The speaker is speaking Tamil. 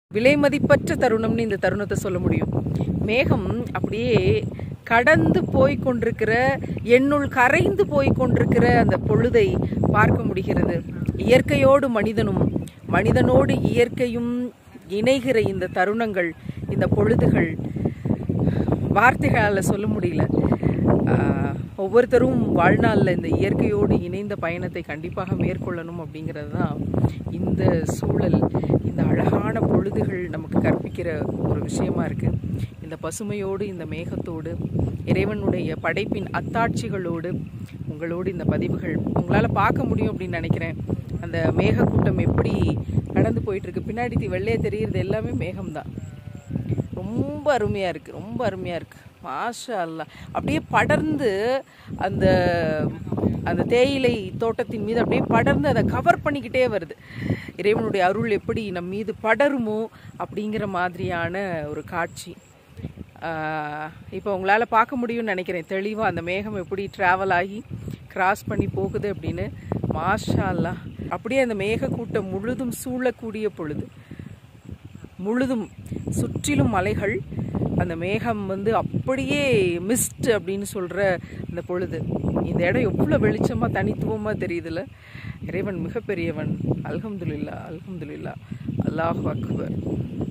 விலைமதிப்பற்ற தருணம்னு இந்த தருணத்தை சொல்ல முடியும் மேகம் அப்படியே கடந்து போய் கொண்டிருக்கிற என்னுள் கரைந்து போய் கொண்டிருக்கிற அந்த பொழுதை பார்க்க முடிகிறது இயற்கையோடு மனிதனும் மனிதனோடு இயற்கையும் இணைகிற இந்த தருணங்கள் இந்த பொழுதுகள் வார்த்தைகளால் சொல்ல முடியல ஆஹ், ஒவ்வொருத்தரும் வாழ்நாளில் இந்த இயற்கையோடு இணைந்த பயணத்தை கண்டிப்பாக மேற்கொள்ளணும் அப்படிங்கிறது தான் இந்த சூழல் இந்த அழகான பொழுதுகள் நமக்கு கற்பிக்கிற ஒரு விஷயமா இருக்கு இந்த பசுமையோடு இந்த மேகத்தோடு இறைவனுடைய படைப்பின் அத்தாட்சிகளோடு உங்களோடு இந்த பதிவுகள் உங்களால் பார்க்க முடியும் அப்படின்னு நினைக்கிறேன் அந்த மேகக்கூட்டம் எப்படி நடந்து போயிட்டு இருக்கு பின்னாடி வெள்ளையே தெரியுறது எல்லாமே மேகம்தான் ரொம்ப அருமையாக இருக்குது ரொம்ப அருமையாக இருக்குது மாஷா அல்லா அப்படியே படர்ந்து அந்த அந்த தேயிலை தோட்டத்தின் மீது அப்படியே படர்ந்து அதை கவர் பண்ணிக்கிட்டே வருது இறைவனுடைய அருள் எப்படி நம் மீது படருமோ அப்படிங்கிற மாதிரியான ஒரு காட்சி இப்போ உங்களால் பார்க்க முடியும்னு நினைக்கிறேன் தெளிவாக அந்த மேகம் எப்படி ட்ராவல் ஆகி கிராஸ் பண்ணி போகுது அப்படின்னு மாஷா அல்லா அப்படியே அந்த மேகக்கூட்டம் முழுதும் சூழக்கூடிய பொழுது முழுதும் சுற்றிலும் மலைகள் அந்த மேகம் வந்து அப்படியே மிஸ்ட் அப்படின்னு சொல்கிற அந்த பொழுது இந்த இடம் எவ்வளோ வெளிச்சமாக தனித்துவமாக தெரியுதுல்ல இறைவன் மிகப்பெரியவன் அல்ஹம்துலில்லா அல்ஹம்துலில்லா அல்லாஹ் அக்பர்